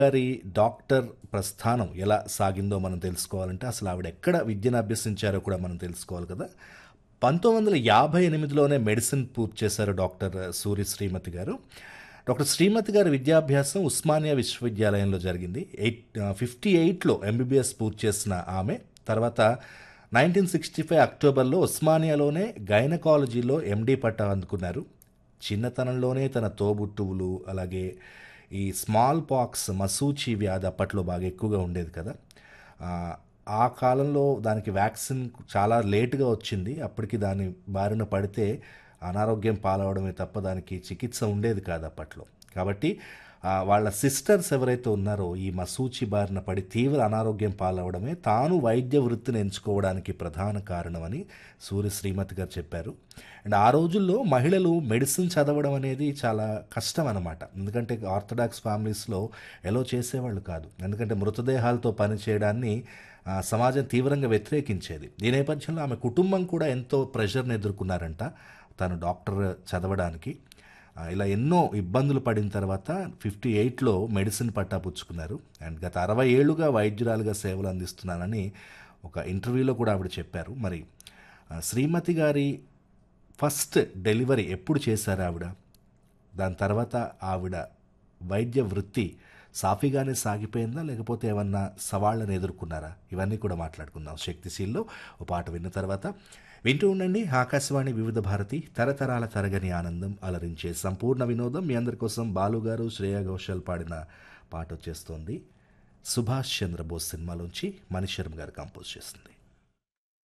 గారి డాక్టర్ ప్రస్థానం ఎలా సాగిందో మనం తెలుసుకోవాలంటే అసలు ఆవిడ ఎక్కడ విద్యను అభ్యసించారో కూడా మనం తెలుసుకోవాలి కదా పంతొమ్మిది వందల యాభై ఎనిమిదిలోనే మెడిసిన్ పూర్తి చేశారు డాక్టర్ సూరి శ్రీమతి గారు డాక్టర్ శ్రీమతి గారి విద్యాభ్యాసం ఉస్మానియా విశ్వవిద్యాలయంలో జరిగింది ఎయిట్ ఫిఫ్టీ ఎయిట్లో ఎంబీబీఎస్ పూర్తి చేసిన ఆమె తర్వాత నైన్టీన్ సిక్స్టీ ఫైవ్ అక్టోబర్లో ఉస్మానియాలోనే గైనకాలజీలో ఎండీ పట్టా అందుకున్నారు చిన్నతనంలోనే తన తోబుట్టువులు అలాగే ఈ స్మాల్ పాక్స్ మసూచి వ్యాధి అప్పట్లో బాగా ఎక్కువగా ఉండేది కదా ఆ, ఆ కాలంలో దానికి వ్యాక్సిన్ చాలా లేటుగా వచ్చింది అప్పటికి దాని బారిన పడితే అనారోగ్యం పాలవడమే తప్ప దానికి చికిత్స ఉండేది కాదు అప్పట్లో కాబట్టి ఆ, వాళ్ళ సిస్టర్స్ ఎవరైతే ఉన్నారో ఈ మసూచి బారిన పడి తీవ్ర అనారోగ్యం పాలవడమే తాను వైద్య వృత్తిని ఎంచుకోవడానికి ప్రధాన కారణమని సూర్య శ్రీమతి గారు చెప్పారు అండ్ ఆ రోజుల్లో మహిళలు మెడిసిన్ చదవడం అనేది చాలా కష్టం అనమాట ఎందుకంటే ఆర్థడాక్స్ ఫ్యామిలీస్లో ఎలా చేసేవాళ్ళు కాదు ఎందుకంటే మృతదేహాలతో పని చేయడాన్ని ఆ, సమాజం తీవ్రంగా వ్యతిరేకించేది ఈ నేపథ్యంలో ఆమె కుటుంబం కూడా ఎంతో ప్రెషర్ని ఎదుర్కొన్నారంట తను డాక్టర్ చదవడానికి ఆ, ఇలా ఎన్నో ఇబ్బందులు పడిన తర్వాత ఫిఫ్టీ ఎయిట్లో మెడిసిన్ పట్టా పుచ్చుకున్నారు అండ్ గత అరవై ఏళ్ళుగా వైద్యురాలుగా సేవలు అందిస్తున్నానని ఒక ఇంటర్వ్యూలో కూడా ఆవిడ చెప్పారు మరి ఆ, శ్రీమతి గారి ఫస్ట్ డెలివరీ ఎప్పుడు చేశారు ఆవిడ దాని తర్వాత ఆవిడ వైద్య వృత్తి సాఫీగానే సాగిపోయిందా లేకపోతే ఏమన్నా సవాళ్ళని ఎదుర్కొన్నారా ఇవన్నీ కూడా మాట్లాడుకుందాం శక్తిశీల్లో ఓ పాట విన్న తర్వాత వింటూ ఉండండి ఆకాశవాణి వివిధ భారతి తరతరాల తరగని ఆనందం అలరించే సంపూర్ణ వినోదం మీ అందరి కోసం బాలుగారు శ్రేయా ఘోషాల్ పాడిన పాట వచ్చేస్తోంది సుభాష్ చంద్రబోస్ సినిమాలోంచి మణిశర్మ గారు కంపోజ్ చేసింది